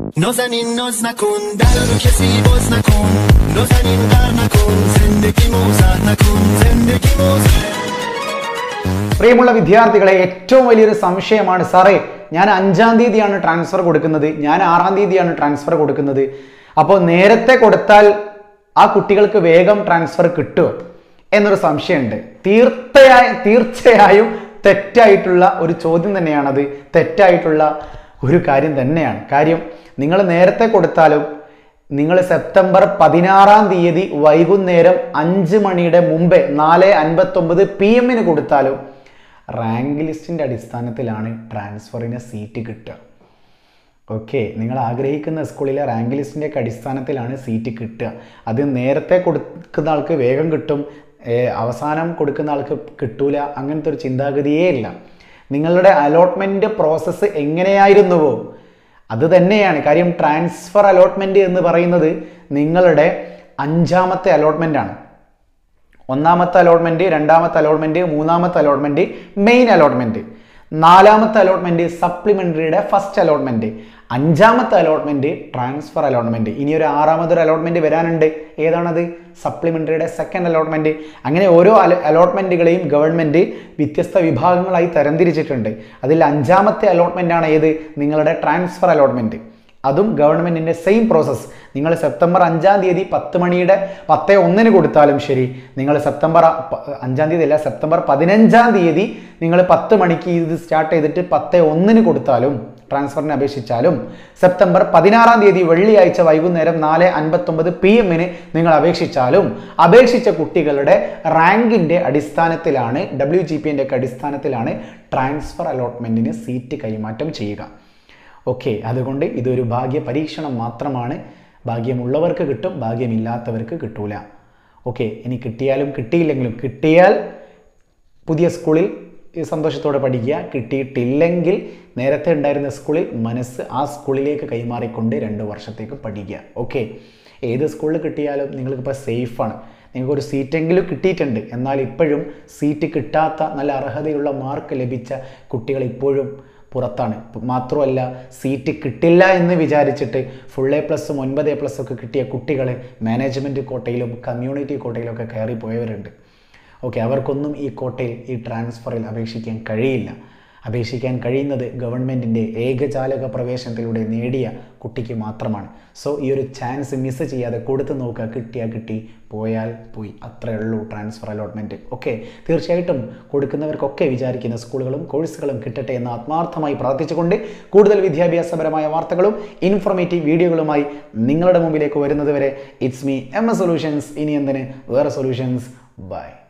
نازنین ناز نکن در رو کسی باز نکن نازنین قر نکن زندگی موزه نکن زندگی موزه പ്രിയമുള്ള വിദ്യാർത്ഥികളെ ഏറ്റവും വലിയൊരു സംശയമാണ് സാറേ ഞാൻ അഞ്ചാം തീയതിയാണ് ട്രാൻസ്ഫർ കൊടുക്കുന്നത് ഞാൻ ആറാം തീയതിയാണ് ട്രാൻസ്ഫർ കൊടുക്കുന്നത് അപ്പോൾ നേരത്തെ കൊടുത്താൽ ആ കുട്ടികൾക്ക് വേഗം ട്രാൻസ്ഫർ കിട്ടുമോ എന്നൊരു സംശയമുണ്ട് തീർച്ചയായ തീർച്ചയായും തെറ്റായിട്ടുള്ള ഒരു ചോദ്യം തന്നെയാണത് തെറ്റായിട്ടുള്ള ഒരു കാര്യം തന്നെയാണ് കാര്യം നിങ്ങൾ നേരത്തെ കൊടുത്താലും നിങ്ങൾ സെപ്റ്റംബർ പതിനാറാം തീയതി വൈകുന്നേരം അഞ്ച് മണിയുടെ മുമ്പേ നാല് അൻപത്തൊമ്പത് പി എമ്മിന് കൊടുത്താലും റാങ്ക് ലിസ്റ്റിൻ്റെ അടിസ്ഥാനത്തിലാണ് ട്രാൻസ്ഫറിന് സീറ്റ് കിട്ടുക ഓക്കെ നിങ്ങൾ ആഗ്രഹിക്കുന്ന സ്കൂളിലെ റാങ്ക് ലിസ്റ്റിൻ്റെ ഒക്കെ അടിസ്ഥാനത്തിലാണ് സീറ്റ് കിട്ടുക അത് നേരത്തെ കൊടുക്കുന്ന ആൾക്ക് വേഗം കിട്ടും ഏ, അവസാനം കൊടുക്കുന്ന ആൾക്ക് കിട്ടൂല അങ്ങനത്തെ ഒരു ചിന്താഗതിയേ ഇല്ല നിങ്ങളുടെ അലോട്ട്മെൻറ്റ് പ്രോസസ്സ് എങ്ങനെയായിരുന്നുവോ അത് തന്നെയാണ് കാര്യം ട്രാൻസ്ഫർ അലോട്ട്മെൻറ്റ് എന്ന് പറയുന്നത് നിങ്ങളുടെ അഞ്ചാമത്തെ അലോട്ട്മെൻ്റ് ആണ് ഒന്നാമത്തെ അലോട്ട്മെൻറ്റ് രണ്ടാമത്തെ അലോട്ട്മെൻറ്റ് മൂന്നാമത്തെ അലോട്ട്മെൻറ്റ് മെയിൻ അലോട്ട്മെൻറ്റ് നാലാമത്തെ അലോട്ട്മെൻറ്റ് സപ്ലിമെൻ്ററിയുടെ ഫസ്റ്റ് അലോട്ട്മെൻറ്റ് അഞ്ചാമത്തെ അലോട്ട്മെൻറ്റ് ട്രാൻസ്ഫർ അലോട്ട്മെൻറ്റ് ഇനി ഒരു ആറാമതൊരു അലോട്ട്മെൻറ്റ് വരാനുണ്ട് ഏതാണത് സപ്ലിമെൻ്ററിയുടെ സെക്കൻഡ് അലോട്ട്മെൻറ്റ് അങ്ങനെ ഓരോ അലോട്ട്മെൻറ്റുകളെയും ഗവൺമെൻറ് വ്യത്യസ്ത വിഭാഗങ്ങളായി തരംതിരിച്ചിട്ടുണ്ട് അതിൽ അഞ്ചാമത്തെ അലോട്ട്മെൻ്റ് ആണ് ഏത് നിങ്ങളുടെ ട്രാൻസ്ഫർ അലോട്ട്മെൻറ്റ് അതും ഗവൺമെൻറ്റിൻ്റെ സെയിം പ്രോസസ്സ് നിങ്ങൾ സെപ്റ്റംബർ അഞ്ചാം തീയതി പത്ത് മണിയുടെ പത്ത് ഒന്നിന് കൊടുത്താലും ശരി നിങ്ങൾ സെപ്റ്റംബർ അ- പ- അഞ്ചാം തീയതി അല്ല സെപ്റ്റംബർ പതിനഞ്ചാം തീയതി നിങ്ങൾ പത്ത് മണിക്ക് ഇത് സ്റ്റാർട്ട് ചെയ്തിട്ട് പത്ത് ഒന്നിന് കൊടുത്താലും ട്രാൻസ്ഫറിന് അപേക്ഷിച്ചാലും സെപ്റ്റംബർ പതിനാറാം തീയതി വെള്ളിയാഴ്ച വൈകുന്നേരം നാല് അൻപത്തൊമ്പത് പി എമ്മിന് നിങ്ങൾ അപേക്ഷിച്ചാലും അപേക്ഷിച്ച കുട്ടികളുടെ റാങ്കിൻ്റെ അടിസ്ഥാനത്തിലാണ് ഡബ്ല്യു ജി പിൻ്റെ ഒക്കെ അടിസ്ഥാനത്തിലാണ് ട്രാൻസ്ഫർ അലോട്ട്മെൻറ്റിന് സീറ്റ് കൈമാറ്റം ചെയ്യുക ഓക്കെ അതുകൊണ്ട് ഇതൊരു ഭാഗ്യ പരീക്ഷണം മാത്രമാണ് ഭാഗ്യമുള്ളവർക്ക് കിട്ടും ഭാഗ്യമില്ലാത്തവർക്ക് കിട്ടൂല ഓക്കെ ഇനി കിട്ടിയാലും കിട്ടിയില്ലെങ്കിലും കിട്ടിയാൽ പുതിയ സ്കൂളിൽ ഈ സന്തോഷത്തോടെ പഠിക്കുക കിട്ടിയിട്ടില്ലെങ്കിൽ നേരത്തെ ഉണ്ടായിരുന്ന സ്കൂളിൽ മനസ്സ് ആ സ്കൂളിലേക്ക് കൈമാറിക്കൊണ്ട് രണ്ട് വർഷത്തേക്ക് പഠിക്കുക ഓക്കെ ഏത് സ്കൂളിൽ കിട്ടിയാലും നിങ്ങൾക്കിപ്പോൾ സേഫാണ് നിങ്ങൾക്കൊരു സീറ്റെങ്കിലും കിട്ടിയിട്ടുണ്ട് എന്നാൽ ഇപ്പോഴും സീറ്റ് കിട്ടാത്ത നല്ല അർഹതയുള്ള മാർക്ക് ലഭിച്ച കുട്ടികൾ ഇപ്പോഴും പുറത്താണ് മാത്രമല്ല സീറ്റ് കിട്ടില്ല എന്ന് വിചാരിച്ചിട്ട് ഫുൾ എ പ്ലസും ഒൻപത് എ പ്ലസും ഒക്കെ കിട്ടിയ കുട്ടികൾ മാനേജ്മെൻറ്റ് കോട്ടയിലും കമ്മ്യൂണിറ്റി കോട്ടയിലും ഒക്കെ കയറി പോയവരുണ്ട് ഓക്കെ അവർക്കൊന്നും ഈ കോട്ടയിൽ ഈ ട്രാൻസ്ഫറിൽ അപേക്ഷിക്കാൻ കഴിയില്ല അപേക്ഷിക്കാൻ കഴിയുന്നത് ഗവൺമെൻറ്റിൻ്റെ ഏകജാലക പ്രവേശനത്തിലൂടെ നേടിയ കുട്ടിക്ക് മാത്രമാണ് സോ ഈ ഒരു ചാൻസ് മിസ് ചെയ്യാതെ കൊടുത്തു നോക്കുക കിട്ടിയാൽ കിട്ടി പോയാൽ പോയി അത്രയേ ഉള്ളൂ ട്രാൻസ്ഫർ അലോട്ട്മെൻറ്റ് ഓക്കെ തീർച്ചയായിട്ടും കൊടുക്കുന്നവർക്കൊക്കെ വിചാരിക്കുന്ന സ്കൂളുകളും കോഴ്സുകളും കിട്ടട്ടെ എന്ന് ആത്മാർത്ഥമായി പ്രാർത്ഥിച്ചുകൊണ്ട് കൂടുതൽ വിദ്യാഭ്യാസപരമായ വാർത്തകളും ഇൻഫോർമേറ്റീവ് വീഡിയോകളുമായി നിങ്ങളുടെ മുമ്പിലേക്ക് വരുന്നത് വരെ it's me M A solutions ഇനി എന്തിന് വേറെ സൊല്യൂഷൻസ് ബൈ